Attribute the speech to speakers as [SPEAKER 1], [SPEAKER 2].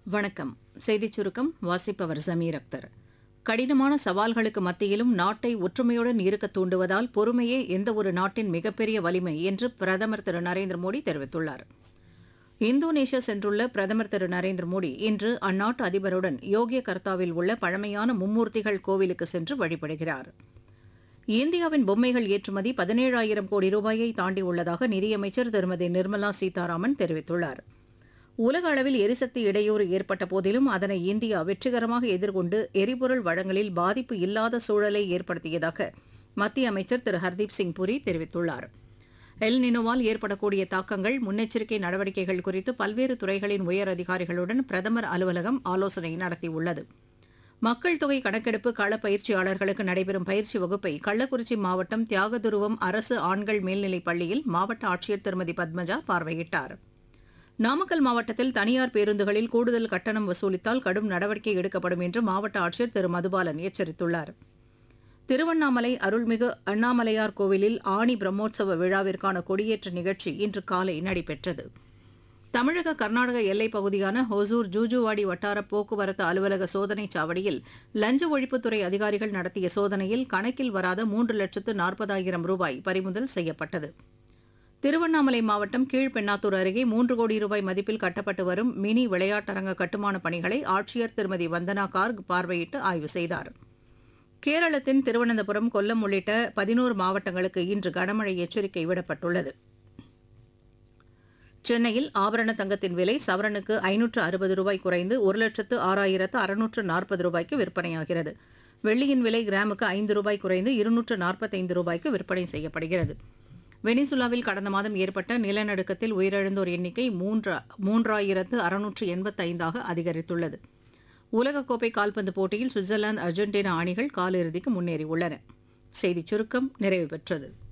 [SPEAKER 1] வணக்கம் செய்திச் சுருக்கம் வாசிப்பவர் ஜமீர் அக்தர் கடினமான சவால்களுக்கு மத்தியிலும் நாட்டை ஒற்றுமையுடன் இருக்க தூண்டுவதால் பொறுமையே எந்தவொரு நாட்டின் மிகப்பெரிய வலிமை என்று பிரதமர் திரு நரேந்திர மோடி தெரிவித்துள்ளார் இந்தோனேஷியா சென்றுள்ள பிரதமர் திரு நரேந்திர மோடி இன்று அந்நாட்டு அதிபருடன் யோகிய கர்த்தாவில் உள்ள பழமையான மும்மூர்த்திகள் கோவிலுக்கு சென்று வழிபடுகிறார் இந்தியாவின் பொம்மைகள் ஏற்றுமதி பதினேழாயிரம் கோடி ரூபாயை தாண்டியுள்ளதாக நிதியமைச்சர் திருமதி நிர்மலா சீதாராமன் தெரிவித்துள்ளார் உலக அளவில் எரிசக்தி இடையூறு ஏற்பட்ட போதிலும் அதனை இந்தியா வெற்றிகரமாக எதிர்கொண்டு எரிபொருள் வழங்கலில் பாதிப்பு இல்லாத சூழலை ஏற்படுத்தியதாக மத்திய அமைச்சர் திரு ஹர்தீப் சிங் புரி தெரிவித்துள்ளார் எல் நினோவால் ஏற்படக்கூடிய தாக்கங்கள் முன்னெச்சரிக்கை நடவடிக்கைகள் குறித்து பல்வேறு துறைகளின் உயர் அதிகாரிகளுடன் பிரதமர் அலுவலகம் ஆலோசனை நடத்தியுள்ளது மக்கள் தொகை கணக்கெடுப்பு கள பயிற்சியாளர்களுக்கு நடைபெறும் பயிற்சி வகுப்பை கள்ளக்குறிச்சி மாவட்டம் தியாகதுருவம் அரசு ஆண்கள் மேல்நிலைப் பள்ளியில் மாவட்ட ஆட்சியர் திருமதி பத்மஜா பார்வையிட்டார் நாமக்கல் மாவட்டத்தில் தனியார் பேருந்துகளில் கூடுதல் கட்டணம் வசூலித்தால் கடும் நடவடிக்கை எடுக்கப்படும் என்று மாவட்ட ஆட்சியர் திரு மதுபாலன் எச்சரித்துள்ளார் திருவண்ணாமலை அருள்மிகு அண்ணாமலையார் கோவிலில் ஆணி பிரம்மோற்சவ விழாவிற்கான கொடியேற்ற நிகழ்ச்சி இன்று காலை நடைபெற்றது தமிழக கர்நாடக எல்லைப் பகுதியான ஹொசூர் ஜூஜுவாடி வட்டார போக்குவரத்து அலுவலக சோதனைச் சாவடியில் லஞ்ச ஒழிப்புத்துறை அதிகாரிகள் நடத்திய சோதனையில் கணக்கில் வராத மூன்று லட்சத்து நாற்பதாயிரம் ரூபாய் பறிமுதல் செய்யப்பட்டது திருவண்ணாமலை மாவட்டம் கீழ்பெண்ணாத்தூர் அருகே மூன்று கோடி ரூபாய் மதிப்பில் கட்டப்பட்டு வரும் மினி விளையாட்டரங்க கட்டுமான பணிகளை ஆட்சியர் திருமதி வந்தனா கார்க் பார்வையிட்டு ஆய்வு செய்தார் கேரளத்தின் திருவனந்தபுரம் கொல்லம் உள்ளிட்ட பதினோரு மாவட்டங்களுக்கு இன்று கனமழை எச்சரிக்கை விடப்பட்டுள்ளது சென்னையில் ஆபரண தங்கத்தின் விலை சவரனுக்கு ஐநூற்று அறுபது ரூபாய் குறைந்து ஒரு லட்சத்து ஆறாயிரத்து அறுநூற்று நாற்பது ரூபாய்க்கு விற்பனையாகிறது வெள்ளியின் விலை கிராமுக்கு ஐந்து ரூபாய் குறைந்து இருநூற்று நாற்பத்தைந்து ரூபாய்க்கு விற்பனை செய்யப்படுகிறது வெனிசுலாவில் கடந்த மாதம் ஏற்பட்ட நிலநடுக்கத்தில் உயிரிழந்தோர் எண்ணிக்கை மூன்றா மூன்றாயிரத்து அறுநூற்று எண்பத்தைந்தாக அதிகரித்துள்ளது உலகக்கோப்பை கால்பந்து போட்டியில் சுவிட்சர்லாந்து அர்ஜென்டினா அணிகள் காலிறுதிக்கு முன்னேறியுள்ளன செய்திச் சுருக்கம் நிறைவு பெற்றது